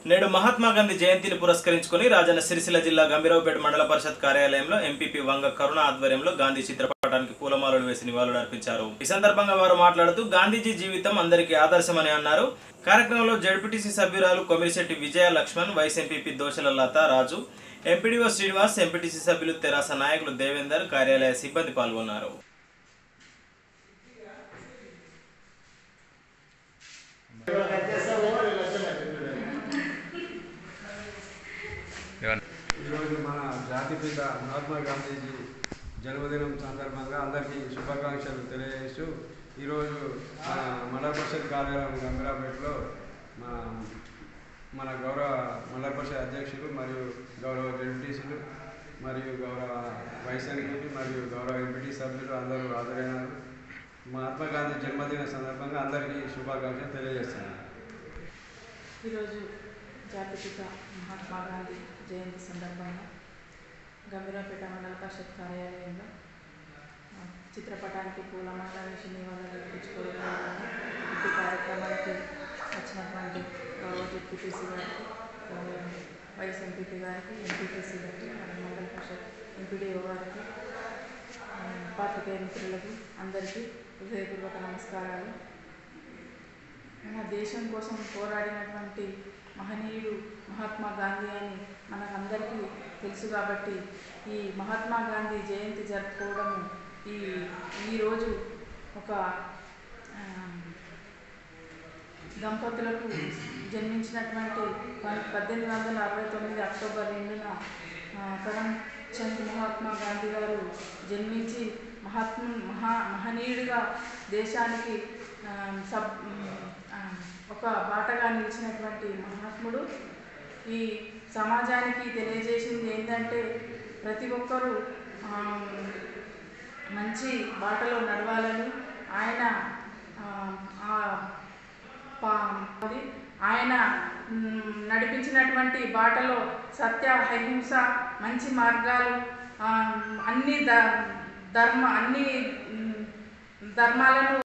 నేడు మహాత్మా గాంధీ జయంతిని పురస్కరించుకుని రాజన్న సిరిసిల్ల జిల్లా గంభీరావుపేట మండల పరిషత్ కార్యాలయంలో ఎంపీపీ వంగ కరుణ ఆధ్వర్యంలో గాంధీ చిత్రపటానికి పూలమాలలు వేసి నివాళులు అర్పించారు ఈ సందర్భంగా వారు మాట్లాడుతూ గాంధీజీ జీవితం అందరికీ ఆదర్శమని అన్నారు కార్యక్రమంలో జడ్పీటీసీ సభ్యురాలు Komirisetti Vijaya Lakshman vice MPP Doshala Latha Raju MPDO Srinivas MPTC సభ్యులు తెరాస నాయకులు దేవేందర్ కార్యాలయ సిబ్బంది పాల్గొన్నారు ఈరోజు మన జాతిపిత మహాత్మా గాంధీజీ జన్మదినం సందర్భంగా అందరికీ శుభాకాంక్షలు తెలియజేస్తూ ఈరోజు మన మండల పరిషత్ కార్యాలయం గంభీరాపేటలో మన మన గౌరవ మండల పరిషత్ అధ్యక్షులు మరియు గౌరవ జడ్పీటీసీలు మరియు గౌరవ వైస్ ఎంపీ మరియు గౌరవ ఎంపీటీ సభ్యులు అందరూ హాజరైనారు మహాత్మా గాంధీ జన్మదిన సందర్భంగా అందరికీ శుభాకాంక్షలు తెలియజేస్తున్నాను ఈరోజు జాతిపిత మహాత్మా గాంధీ జయంతి సందర్భంగా గంభీరాపేట మండల పరిషత్ కార్యాలయంలో ఆ, చిత్రపటానికి పూలమాల వేసి నివాళులు అర్పించుకోవడం ఈ కార్యక్రమానికి వచ్చినటువంటి గౌరవ డిప్యూటీసీ గారికి గౌరవ వైఎస్ ఎంపీపీ గారికి ఎంపీటీసీ గారికి మన మండల పరిషత్ ఎంపీడీఓ గారికి ఆ, పాత్రికేయ మిత్రులకి అందరికీ హృదయపూర్వక నమస్కారాలు మన దేశం కోసం పోరాడినటువంటి మహనీయుడు మహాత్మా గాంధీ అని మనకందరికీ తెలుసు కాబట్టి ఈ మహాత్మా గాంధీ జయంతి జరుపుకోవడము ఈ ఈరోజు ఒక ఆ, దంపతులకు జన్మించినటువంటి పన్- పద్దెనిమిది వందల అరవై తొమ్మిది అక్టోబర్ రెండున ఆ, కరం చంద్ మహాత్మా గాంధీ గారు జన్మించి మహాత్మ మహా మహనీయుడిగా దేశానికి ఆ, సబ్ ఆ, ఒక బాటగా నిలిచినటువంటి మహాత్ముడు ఈ సమాజానికి తెలియజేసింది ఏంటంటే ప్రతి ఒక్కరూ ఆ, మంచి బాటలో నడవాలని ఆయన ఆ, ఆ పా- అది ఆయన మ్, నడిపించినటువంటి బాటలో సత్య అహింస మంచి మార్గాలు ఆ, అన్ని ద ధర్మ అన్ని మ్, ధర్మాలను